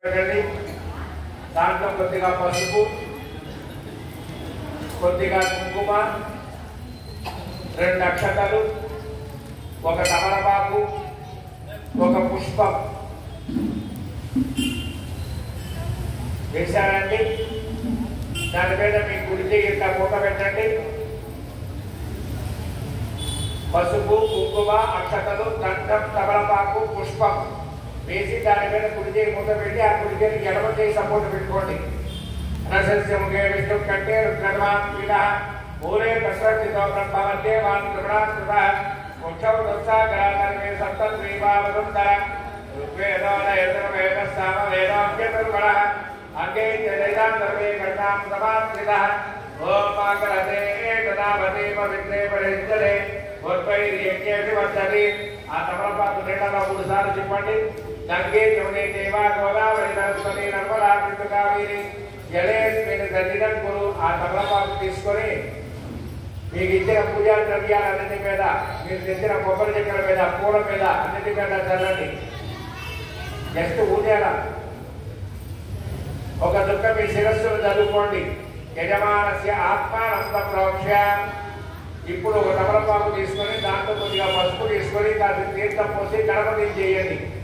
పెట్టండి దాంట్లో కొద్దిగా పసుపు కొద్దిగా కుంకుమ రెండు అక్షతలు ఒక తమలపాకు ఒక పుష్పం వేశారండి దాని మీద మీ గుడికి ఇట్లా మూట పెట్టండి పసుపు కుంకుమ అక్షతలు దండం తమలపాకు పుష్పం వేసి దాని మీద కుడిచేయి మూత పెట్టి ఆ కుడిచేయి ఎడమ చేయి సపోర్ట్ పెట్టుకోండి నరసింహముఖే విష్ణు కంటే రుద్రమాన్ పీడ మూలే ప్రసర్తితో బ్రహ్మవద్దే వాన్ త్రిపుణాకృత ముఖ్యం దత్సాగరాధర్మే సప్తద్వీపావసుందర ఋగ్వేదోన యజుర్వేద సామ వేదాభ్యతుర్వణ అంగే జైదాంతర్వే కర్ణాం సమాశ్రిత ఓం మాకరతే తదావతే పవిత్రే పరిహించలే ఉత్పైర్యజ్ఞేషి వర్తతి ఆ తమలపాకు నీళ్ళలో మూడు సార్లు చెప్పండి గంగే జమునే దేవా గోదావరి సరస్వతి నర్మదా కృష్ణ కావేరి జలేస్మిని దర్శనం గురు ఆ తమలపాకు తీసుకొని మీకు ఇచ్చిన పూజా ద్రవ్యాలన్నిటి మీద మీరు తెచ్చిన కొబ్బరి చెక్కల మీద పూల మీద అన్నిటి మీద చల్లండి జస్ట్ ఊదేలా ఒక దుఃఖ మీ శిరస్సును చదువుకోండి యజమానస్య ఆత్మానంద ప్రోక్ష ఇప్పుడు ఒక తమలపాకు తీసుకొని దాంట్లో కొద్దిగా పసుపు తీసుకొని దాన్ని తీర్థం పోసి గణపతి చేయండి